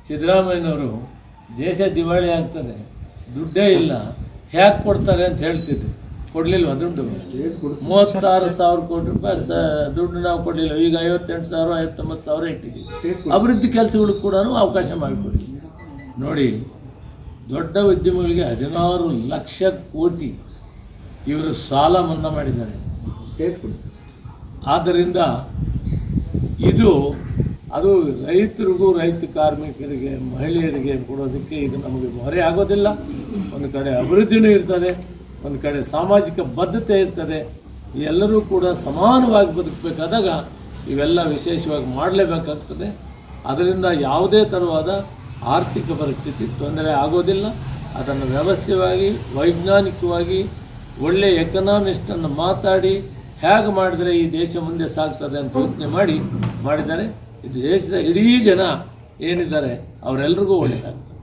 ಸಿದ್ದರಾಮಯ್ಯನವರು ದೇಶ ದಿವಾಳಿ ಆಗ್ತದೆ ದುಡ್ಡೇ ಇಲ್ಲ ಹ್ಯಾಕ್ ಕೊಡ್ತಾರೆ ಅಂತ ಹೇಳ್ತಿದ್ರು ಕೊಡ್ಲಿಲ್ವಾ ದುಡ್ಡು ಮೂವತ್ತಾರು ಸಾವಿರ ಕೋಟಿ ರೂಪಾಯಿ ಸ ದುಡ್ಡು ನಾವು ಕೊಡಲಿಲ್ಲ ಈಗ ಐವತ್ತೆಂಟು ಸಾವಿರ ಐವತ್ತೊಂಬತ್ತು ಸಾವಿರ ಇಟ್ಟಿದ್ದೀವಿ ಅಭಿವೃದ್ಧಿ ಕೆಲಸಗಳು ಕೂಡ ಅವಕಾಶ ಮಾಡಿಕೊಡಿ ನೋಡಿ ದೊಡ್ಡ ಉದ್ಯಮಗಳಿಗೆ ಹದಿನಾರು ಲಕ್ಷ ಕೋಟಿ ಇವರು ಸಾಲ ಮನ್ನಾ ಮಾಡಿದ್ದಾರೆ ಸ್ಟೇಟ್ ಕೊಡಿ ಆದ್ದರಿಂದ ಇದು ಅದು ರೈತರಿಗೂ ರೈತ ಕಾರ್ಮಿಕರಿಗೆ ಮಹಿಳೆಯರಿಗೆ ಕೊಡೋದಕ್ಕೆ ಇದು ನಮಗೆ ಹೊರೆ ಆಗೋದಿಲ್ಲ ಒಂದು ಕಡೆ ಅಭಿವೃದ್ಧಿನೂ ಇರ್ತದೆ ಒಂದು ಕಡೆ ಸಾಮಾಜಿಕ ಬದ್ಧತೆ ಇರ್ತದೆ ಎಲ್ಲರೂ ಕೂಡ ಸಮಾನವಾಗಿ ಬದುಕಬೇಕಾದಾಗ ಇವೆಲ್ಲ ವಿಶೇಷವಾಗಿ ಮಾಡಲೇಬೇಕಾಗ್ತದೆ ಅದರಿಂದ ಯಾವುದೇ ಥರವಾದ ಆರ್ಥಿಕ ಪರಿಸ್ಥಿತಿ ತೊಂದರೆ ಆಗೋದಿಲ್ಲ ಅದನ್ನು ವ್ಯವಸ್ಥಿತವಾಗಿ ವೈಜ್ಞಾನಿಕವಾಗಿ ಒಳ್ಳೆಯ ಎಕನಾಮಿಸ್ಟನ್ನು ಮಾತಾಡಿ ಹೇಗೆ ಮಾಡಿದರೆ ಈ ದೇಶ ಮುಂದೆ ಸಾಗ್ತದೆ ಅಂತ ಯೋಚನೆ ಮಾಡಿ ಮಾಡಿದ್ದಾರೆ ಇದು ದೇಶದ ಇಡೀ ಜನ ಏನಿದ್ದಾರೆ ಅವರೆಲ್ಲರಿಗೂ ಒಳ್ಳೆಯದಾಗ್ತದೆ